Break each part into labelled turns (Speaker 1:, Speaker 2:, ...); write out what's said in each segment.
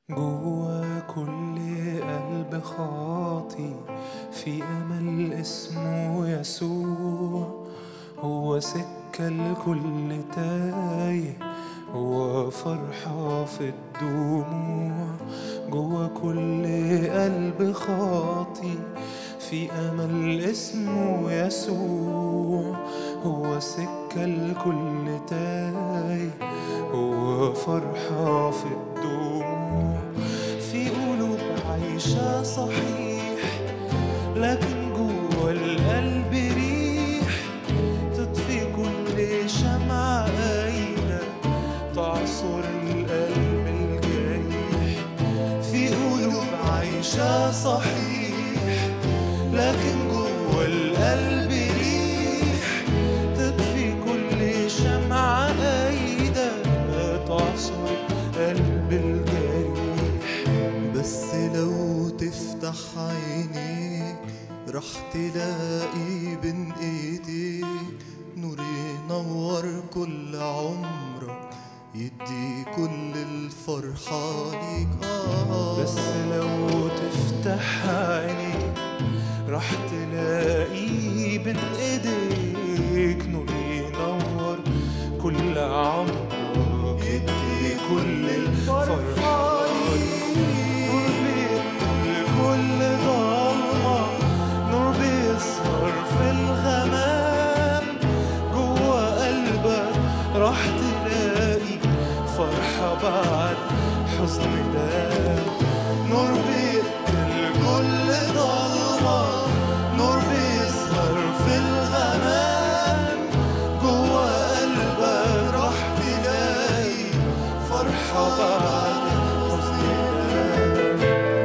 Speaker 1: جوا كل قلب خاطي في أمل اسمه يسوع هو سكة الكل تايه هو فرحة في الدموع جوا كل قلب خاطي في أمل اسمه يسوع هو سكة الكل تايه هو فرحة في الدموع في قلوب عايشة صحيح لكن جوا القلب ريح تطفي كل شمعة قايدة تعصر القلب الجريح في قلوب عايشة صحيح لكن جوا القلب ريح تطفي كل شمعة قايدة تعصر قلب الجريح
Speaker 2: بس لو تفتح عينيك رح تلاقي بين ايديك نور ينور كل عمرك يدي كل الفرحة ليك آه
Speaker 1: بس لو تفتح عينيك راح تلاقي بين ايديك نور ينور كل عمرك يدي كل الفرحة نور بيقتل كل ضلمة نور بيسهر في الغمام جوا قلبك راح تلاقي فرحة بعد حزن دام نور بيقتل كل ضلمة نور بيسهر في الغمام جوا قلبك راح تلاقي فرحة بعد حزن دام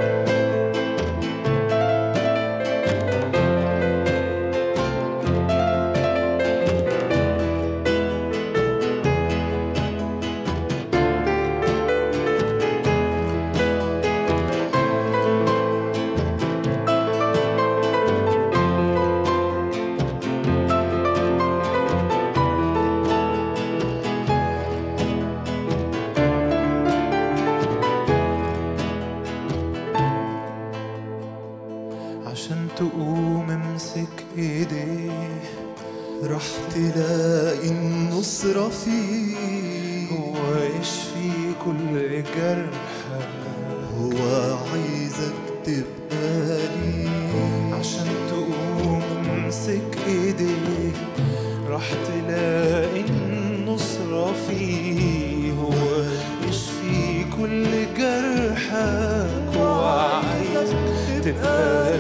Speaker 1: عشان تقوم امسك ايديه
Speaker 2: رح تلاقي النصرة فيه
Speaker 1: هو يشفي كل جرح
Speaker 2: هو عايزك تبقى ليه
Speaker 1: عشان تقوم امسك ايديه راح تلاقي النصرة فيه هو يشفي كل جرحك هو عايزك تبقى